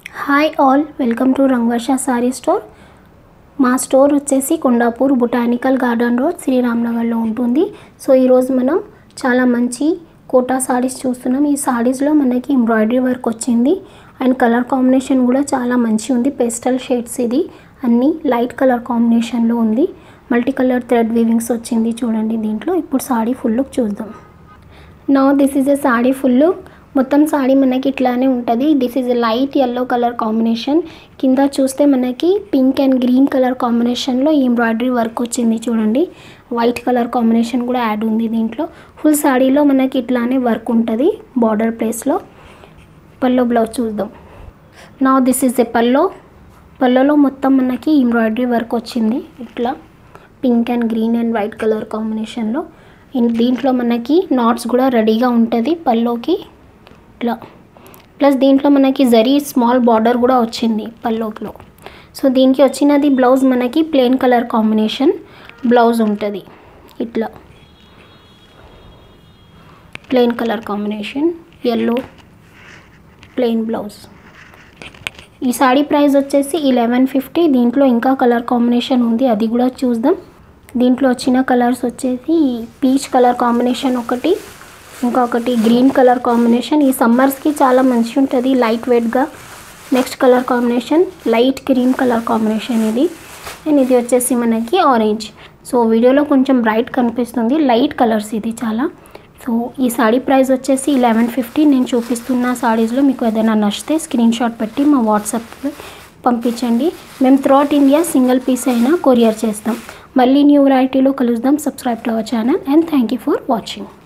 hi all welcome to Rangavarsha sari store మా store వచ్చేసి Kondapur botanical garden road శ్రీరామ్నగర్లో ఉంటుంది సో ఈరోజు మనం చాలా మంచి కోటా సారీస్ చూస్తున్నాం ఈ సారీస్లో మనకి ఎంబ్రాయిడరీ వర్క్ వచ్చింది అండ్ కలర్ కాంబినేషన్ కూడా చాలా మంచి ఉంది పేస్టల్ షేడ్స్ ఇది అన్నీ లైట్ కలర్ కాంబినేషన్లో ఉంది మల్టీ కలర్ థ్రెడ్ వీవింగ్స్ వచ్చింది చూడండి దీంట్లో ఇప్పుడు సారీ ఫుల్ లుక్ చూద్దాం నా this is a sari full మొత్తం సాడీ మనకి ఇట్లానే ఉంటుంది this is a light yellow colour combination కింద చూస్తే మనకి పింక్ అండ్ గ్రీన్ కలర్ కాంబినేషన్లో ఎంబ్రాయిడరీ వర్క్ వచ్చింది చూడండి వైట్ కలర్ కాంబినేషన్ కూడా యాడ్ ఉంది దీంట్లో ఫుల్ సాడీలో మనకి ఇట్లానే వర్క్ ఉంటుంది బార్డర్ ప్లేస్లో పల్లో బ్లౌజ్ చూద్దాం నా దిస్ ఈజ్ ఎ పల్లో పల్లోలో మొత్తం మనకి ఎంబ్రాయిడరీ వర్క్ వచ్చింది ఇట్లా pink and green and white colour కాంబినేషన్లో ఇన్- దీంట్లో మనకి నాట్స్ కూడా రెడీగా ఉంటుంది పల్లోకి ఇట్లా ప్లస్ దీంట్లో మనకి జరీ స్మాల్ బార్డర్ కూడా వచ్చింది పల్లోకిలో సో దీనికి వచ్చినది బ్లౌజ్ మనకి ప్లెయిన్ కలర్ కాంబినేషన్ బ్లౌజ్ ఉంటుంది ఇట్లా plain colour combination yellow plain blouse ఈ సాడీ ప్రైస్ వచ్చేసి ఇలెవెన్ ఫిఫ్టీ దీంట్లో ఇంకా కలర్ కాంబినేషన్ ఉంది అది కూడా చూద్దాం దీంట్లో వచ్చిన కలర్స్ వచ్చేసి పీచ్ కలర్ కాంబినేషన్ ఒకటి ఇంకొకటి గ్రీన్ కలర్ కాంబినేషన్ ఈ సమ్మర్స్కి చాలా మంచి ఉంటుంది లైట్ వెయిట్గా next colour combination light cream colour combination ఇది అండ్ ఇది వచ్చేసి మనకి ఆరెంజ్ సో వీడియోలో కొంచెం బ్రైట్ కనిపిస్తుంది లైట్ కలర్స్ ఇది చాలా సో ఈ సాడీ ప్రైస్ వచ్చేసి లెవెన్ ఫిఫ్టీ నేను చూపిస్తున్న సాడీస్లో మీకు ఏదైనా నచ్చితే స్క్రీన్ షాట్ పెట్టి మా వాట్సాప్లో పంపించండి మేము త్రూఅవుట్ ఇండియా సింగిల్ పీస్ అయినా కొరియర్ చేస్తాం మళ్ళీ న్యూ వెరైటీలో కలుద్దాం subscribe to our channel and thank you for watching